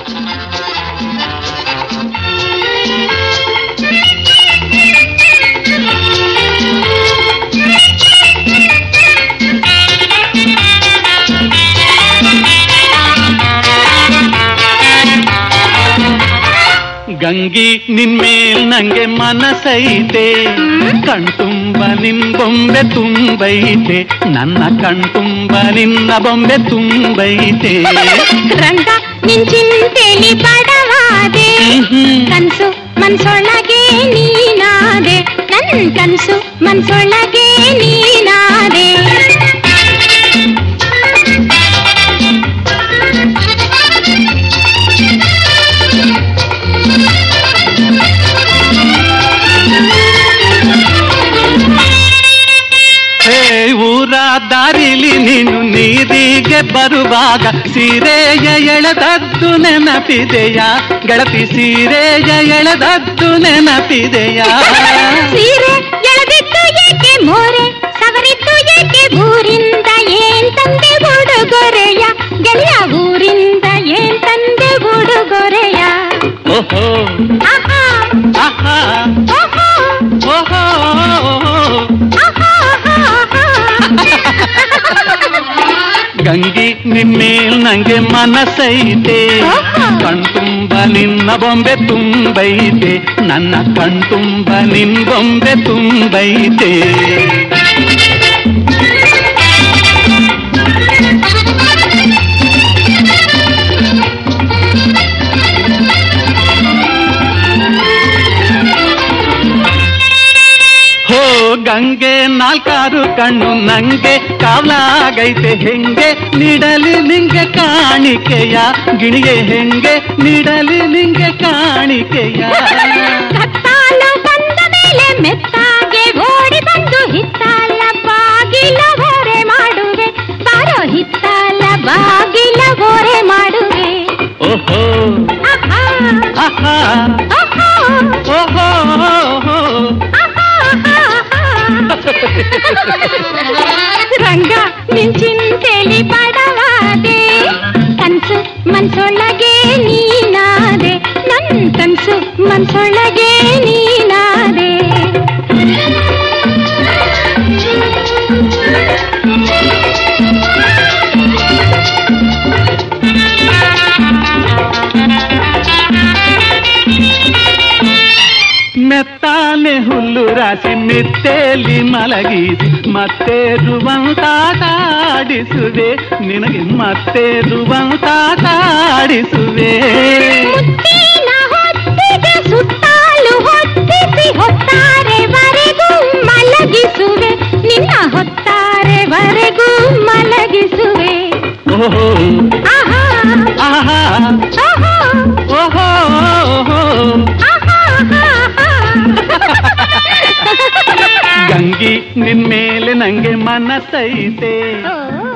ಗಂಗಿ ನಿನ್ಮೇಲ್ ನಂಗೆ ಮನಸೈತೆ ಕಣ್ತುಂಬ ನಿನ್ ಬೊಂಬೆ ತುಂಬೈತೆ ನನ್ನ ಕಣ್ತುಂಬ ನಿನ್ನ ಬೊಂಬೆ ತುಂಬೈತೆ ರಂಗ ನಿನ್ ಚಿಂತೆಲಿ ಬಡವಾದೆ ಕನ್ಸು ಮನ್ಸೊಳಗೆ ನೀನಾದೆ ನನ್ ಕನ್ಸು ಮನ್ಸೊಳಗೆ ನೀನಾದೆ ಹೇ ಊರ ದಾರಿಲಿ ನೀನು ನೀರಿಗೆ ಬರುವಾಗ ಸೀರೆಯ ಎಳೆದದ್ದು ನೆನಪಿದೆಯ ಗೆಳತಿ ಸೀರೆಯ ಎಳೆದದ್ದು ನೆನಪಿದೆಯ ಸೀರೆ ಎಳೆದಿದ್ದು ಏಕೆ ಮೋರೆ ಸವರಿದ್ದು ಏಕೆ ಊರಿಂದ ಏನ್ ತಂದೆ ಉಡುಗೊರೆಯ ಗೆಳೆಯ ಊರಿಂದ ಏನ್ ತಂದೆ ಉಡುಗೊರೆಯ ಓಹೋ ಆಹಾ ಆಹಾ ಓಹೋ ಓಹೋ ಆಹಾ ಆಹಾ ಗಂಗಿ ನಿನ್ಮೇಲ್ ನಂಗೆ ಮನಸೈತೆ ಕಣ್ತುಂಬ ನಿನ್ನ ಬೊಂಬೆ ತುಂಬೈತೆ ನನ್ನ ಕಣ್ತುಂಬ ನಿನ್ ಬೊಂಬೆ ತುಂಬೈತೆ ಹೋ ಗಂಗೆ ನಾಲ್ಕಾರು ಕಣ್ಣು ನಂಗೆ ಕಾವಲಾಗೈತೆ ಹೆಂಗೆ ನೀಡಲಿ ನಿಂಗೆ ಕಾಣಿಕೆಯ ಗಿಣಿಗೆ ಹೆಂಗೆ ನೀಡಲಿ ನಿಂಗೆ ಕಾಣಿಕೆಯ ಕತ್ತಾಲು ಬಂದ ಮೇಲೆ ಮೆತ್ತಾಗೆ ಓಡಿ ಬಂದು ಹಿತ್ತಾಲ ಬಾಗಿಲ ಹೊರೆ ಮಾಡುವೆ ಬಾರೋ ಹಿತ್ತಾಲ ಬಾಗಿಲ ಹೊರೆ ಮಾಡುವೆ ಓಹೋ ಆಹಾ ಆಹಾ ಆಹಾ ಓಹೋ ಓಹೋ. ಆಹಾ ಆಹಾ ರಂಗ ನಿನ್ ಚಿಂತೆಲಿ ಬಡವಾದೆ ಕನ್ಸು ಮನ್ಸೊಳಗೆ ನೀನಾದೆ ನನ್ ಕನ್ಸು ಮನ್ಸೊಳಗೆ ನೀನಾದೆ ಮೆತ್ತಾನೆ ಹುಲ್ಲು ರಾಶಿ ಮೆತ್ತೇಲಿ ಮಲಗಿಸಿ ಮತ್ತೆ ರುವಂತಾಡಿಸುವೆ ನಿನಗೆ ಮತ್ತೆ ರುವಂತಾಡಿಸುವೆ ಮುತ್ತಿನ ಹೊತ್ತಿಗೆ ಸುತ್ತಾಲು ಹೊತ್ತಿಸಿ ಹೊತ್ತಾರೆವರೆಗೂ ಮಲಗಿಸುವೆ ನಿನ್ನ ಹೊತ್ತಾರೆವರೆಗೂ ಮಲಗಿಸುವೆ ಓಹೋ ಆಹಾ ಆಹಾ ಆಹಾ ಓಹೋ ಓಹೋ. ಆಹಾ ಆಹಾ ಗಂಗಿ ನಿನ್ಮೇಲೆ ನಂಗೆ ಮನಸೈತೆ ಓ